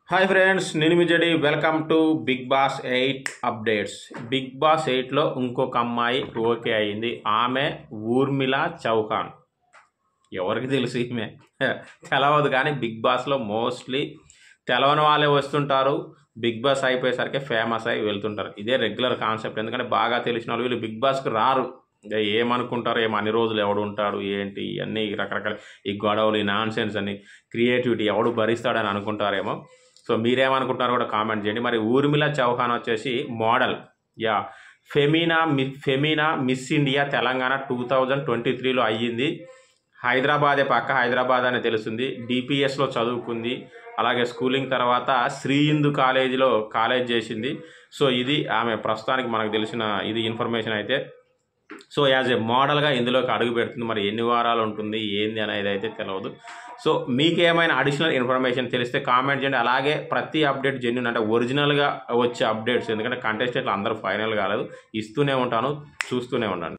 hi friends నేను మీ జడి welcome to Bigg Boss eight updates Bigg Boss ఎయిట్లో ఇంకొక అమ్మాయి ఓకే అయింది ఆమె ఊర్మిళ చౌహాన్ ఎవరికి తెలుసు ఈమె తెలవదు కానీ బిగ్ బాస్లో మోస్ట్లీ తెలవని వాళ్ళే వస్తుంటారు బిగ్ బాస్ అయిపోయేసరికి ఫేమస్ అయి వెళ్తుంటారు ఇదే రెగ్యులర్ కాన్సెప్ట్ ఎందుకంటే బాగా తెలిసిన వాళ్ళు వీళ్ళు బిగ్ బాస్కి రారు ఇంకా ఏమనుకుంటారు ఏమో అన్ని రోజులు ఎవడు ఉంటాడు ఏంటి ఇవన్నీ రకరకాల ఈ గొడవలు ఈ నాన్ సెన్స్ అని క్రియేటివిటీ ఎవడు భరిస్తాడని అనుకుంటారేమో సో మీరేమనుకుంటున్నారో కూడా కామెంట్ చేయండి మరి ఊర్మిళ చౌహాన్ వచ్చేసి మోడల్ యా ఫెమినా మి Femina Miss India Telangana two thousand twenty త్రీలో అయ్యింది హైదరాబాదే పక్క హైదరాబాద్ అని తెలుస్తుంది డిపిఎస్లో చదువుకుంది అలాగే స్కూలింగ్ తర్వాత శ్రీ హిందూ కాలేజీలో కాలేజ్ చేసింది సో ఇది ఆమె ప్రస్తుతానికి మనకు తెలిసిన ఇది ఇన్ఫర్మేషన్ అయితే సో యాజ్ ఏ మోడల్గా ఇందులోకి అడుగు పెడుతుంది మరి ఎన్ని వారాలు ఉంటుంది ఏంది అనేది అయితే తెలియదు సో మీకు ఏమైనా అడిషనల్ ఇన్ఫర్మేషన్ తెలిస్తే కామెంట్ చేయండి అలాగే ప్రతి అప్డేట్ జెన్యున్ అంటే ఒరిజినల్గా వచ్చే అప్డేట్స్ ఎందుకంటే కంటెస్టెంట్లు అందరూ ఫైనల్ కాలేదు ఇస్తూనే ఉంటాను చూస్తూనే ఉండండి